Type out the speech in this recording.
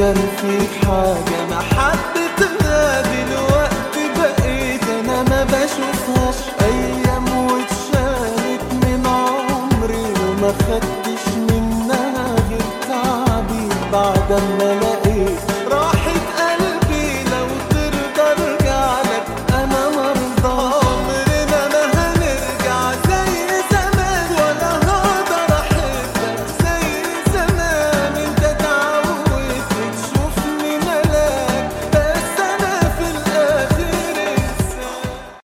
كان في حاجة ما حبيتها دلوقتي بقيت أنا ما بشوفهاش أيام واتشالت من عمري وما خدتش منها غير تعبي بعد ما لقيت